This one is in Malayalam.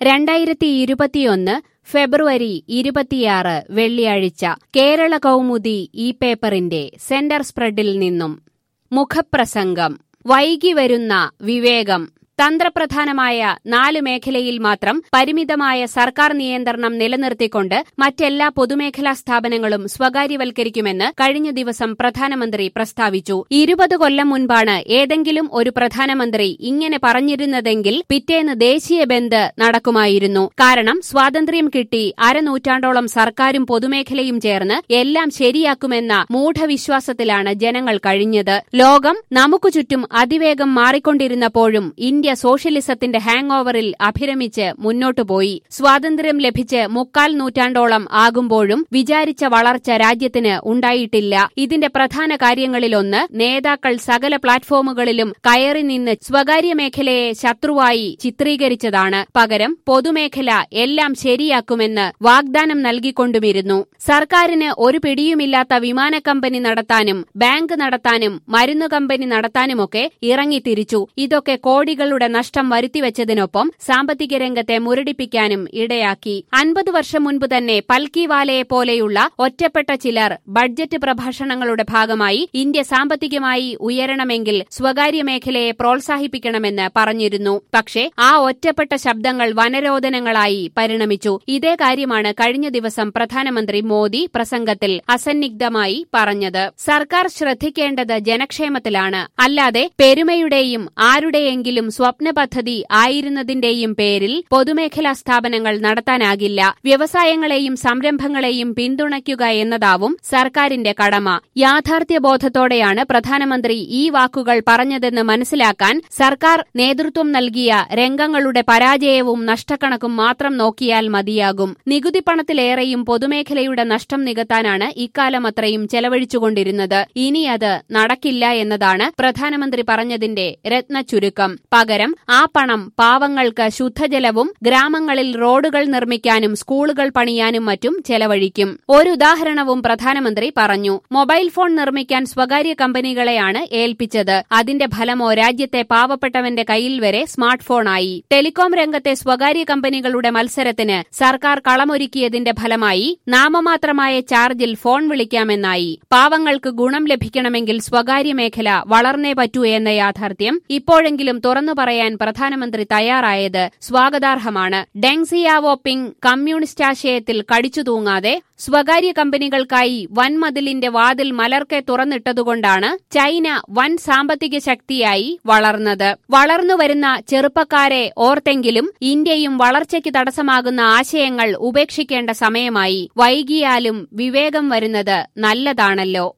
രണ്ടായിരത്തി ഇരുപത്തിയൊന്ന് ഫെബ്രുവരി ഇരുപത്തിയാറ് വെള്ളിയാഴ്ച കേരള കൗമുദി ഈ പേപ്പറിന്റെ സെന്റർ സ്പ്രെഡിൽ നിന്നും മുഖപ്രസംഗം വൈകി വരുന്ന വിവേകം തന്ത്രപ്രധാനമായ നാല് മേഖലയിൽ മാത്രം പരിമിതമായ സർക്കാർ നിയന്ത്രണം നിലനിർത്തിക്കൊണ്ട് മറ്റെല്ലാ പൊതുമേഖലാ സ്ഥാപനങ്ങളും സ്വകാര്യവൽക്കരിക്കുമെന്ന് കഴിഞ്ഞ ദിവസം പ്രധാനമന്ത്രി പ്രസ്താവിച്ചു ഇരുപത് കൊല്ലം മുൻപാണ് ഏതെങ്കിലും ഒരു പ്രധാനമന്ത്രി ഇങ്ങനെ പറഞ്ഞിരുന്നതെങ്കിൽ പിറ്റേന്ന് ദേശീയ ബന്ദ് നടക്കുമായിരുന്നു കാരണം സ്വാതന്ത്ര്യം കിട്ടി അരനൂറ്റാണ്ടോളം സർക്കാരും പൊതുമേഖലയും ചേർന്ന് എല്ലാം ശരിയാക്കുമെന്ന മൂഢവിശ്വാസത്തിലാണ് ജനങ്ങൾ കഴിഞ്ഞത് ലോകം നമുക്കു ചുറ്റും അതിവേഗം മാറിക്കൊണ്ടിരുന്നപ്പോഴും ഇന്ത്യ സോഷ്യലിസത്തിന്റെ ഹാങ് ഓവറിൽ അഭിരമിച്ച് മുന്നോട്ടുപോയി സ്വാതന്ത്ര്യം ലഭിച്ച് മുക്കാൽ നൂറ്റാണ്ടോളം ആകുമ്പോഴും വിചാരിച്ച വളർച്ച രാജ്യത്തിന് ഉണ്ടായിട്ടില്ല ഇതിന്റെ പ്രധാന കാര്യങ്ങളിലൊന്ന് നേതാക്കൾ സകല പ്ലാറ്റ്ഫോമുകളിലും കയറി നിന്ന് സ്വകാര്യ മേഖലയെ ശത്രുവായി ചിത്രീകരിച്ചതാണ് പകരം പൊതുമേഖല എല്ലാം ശരിയാക്കുമെന്ന് വാഗ്ദാനം നൽകിക്കൊണ്ടുമിരുന്നു സർക്കാരിന് ഒരു പിടിയുമില്ലാത്ത വിമാന കമ്പനി നടത്താനും ബാങ്ക് നടത്താനും മരുന്നു കമ്പനി നടത്താനുമൊക്കെ ഇറങ്ങിത്തിരിച്ചു ഇതൊക്കെ കോടികളുടെ നഷ്ടം വരുത്തിവെച്ചതിനൊപ്പം സാമ്പത്തിക രംഗത്തെ മുരടിപ്പിക്കാനും ഇടയാക്കി അൻപത് വർഷം മുൻപ് തന്നെ പൽക്കിവാലയെ പോലെയുള്ള ഒറ്റപ്പെട്ട ചിലർ ബഡ്ജറ്റ് പ്രഭാഷണങ്ങളുടെ ഭാഗമായി ഇന്ത്യ സാമ്പത്തികമായി ഉയരണമെങ്കിൽ സ്വകാര്യ മേഖലയെ പ്രോത്സാഹിപ്പിക്കണമെന്ന് പറഞ്ഞിരുന്നു പക്ഷേ ആ ഒറ്റപ്പെട്ട ശബ്ദങ്ങൾ വനരോധനങ്ങളായി പരിണമിച്ചു ഇതേ കാര്യമാണ് കഴിഞ്ഞ ദിവസം പ്രധാനമന്ത്രി മോദി പ്രസംഗത്തിൽ അസന്നിഗ്ധമായി പറഞ്ഞത് സർക്കാർ ശ്രദ്ധിക്കേണ്ടത് ജനക്ഷേമത്തിലാണ് അല്ലാതെ പെരുമയുടെയും ആരുടെയെങ്കിലും സ്വപ്ന പദ്ധതി ആയിരുന്നതിന്റെയും പേരിൽ പൊതുമേഖലാ സ്ഥാപനങ്ങൾ നടത്താനാകില്ല വ്യവസായങ്ങളെയും സംരംഭങ്ങളെയും പിന്തുണയ്ക്കുക എന്നതാവും സർക്കാരിന്റെ കടമ യാഥാർത്ഥ്യബോധത്തോടെയാണ് പ്രധാനമന്ത്രി ഈ വാക്കുകൾ പറഞ്ഞതെന്ന് മനസ്സിലാക്കാൻ സർക്കാർ നേതൃത്വം നൽകിയ രംഗങ്ങളുടെ പരാജയവും നഷ്ടക്കണക്കും മാത്രം നോക്കിയാൽ മതിയാകും നികുതി പണത്തിലേറെയും പൊതുമേഖലയുടെ നഷ്ടം നികത്താനാണ് ഇക്കാലം അത്രയും ചെലവഴിച്ചുകൊണ്ടിരുന്നത് ഇനി അത് നടക്കില്ല എന്നതാണ് പ്രധാനമന്ത്രി പറഞ്ഞതിന്റെ രത്ന ചുരുക്കം പകരം ആ പണം പാവങ്ങൾക്ക് ശുദ്ധജലവും ഗ്രാമങ്ങളിൽ റോഡുകൾ നിർമ്മിക്കാനും സ്കൂളുകൾ പണിയാനും മറ്റും ചെലവഴിക്കും ഒരു ഉദാഹരണവും പ്രധാനമന്ത്രി പറഞ്ഞു മൊബൈൽ ഫോൺ നിർമ്മിക്കാൻ സ്വകാര്യ കമ്പനികളെയാണ് ഏൽപ്പിച്ചത് അതിന്റെ ഫലമോ രാജ്യത്തെ പാവപ്പെട്ടവന്റെ കയ്യിൽ വരെ സ്മാർട്ട് ഫോണായി ടെലികോം രംഗത്തെ സ്വകാര്യ കമ്പനികളുടെ മത്സരത്തിന് സർക്കാർ കളമൊരുക്കിയതിന്റെ ഫലമായി നാമമാത്രമായ ചാർജിൽ ഫോൺ വിളിക്കാമെന്നായി പാവങ്ങൾക്ക് ഗുണം ലഭിക്കണമെങ്കിൽ സ്വകാര്യ മേഖല വളർന്നേ പറ്റൂ എന്ന യാഥാർത്ഥ്യം ഇപ്പോഴെങ്കിലും തുറന്നു പറയാൻ പ്രധാനമന്ത്രി തയ്യാറായത് സ്വാഗതാർഹമാണ് ഡെങ് സിയാവോപിങ് കമ്മ്യൂണിസ്റ്റ് ആശയത്തിൽ കടിച്ചു തൂങ്ങാതെ സ്വകാര്യ കമ്പനികൾക്കായി വൻമതിലിന്റെ വാതിൽ മലർക്കെ തുറന്നിട്ടതുകൊണ്ടാണ് ചൈന വൻ സാമ്പത്തിക ശക്തിയായി വളർന്നത് വളർന്നുവരുന്ന ചെറുപ്പക്കാരെ ഓർത്തെങ്കിലും ഇന്ത്യയും വളർച്ചയ്ക്ക് തടസ്സമാകുന്ന ആശയങ്ങൾ ഉപേക്ഷിക്കേണ്ട സമയമായി വൈകിയാലും വിവേകം വരുന്നത് നല്ലതാണല്ലോ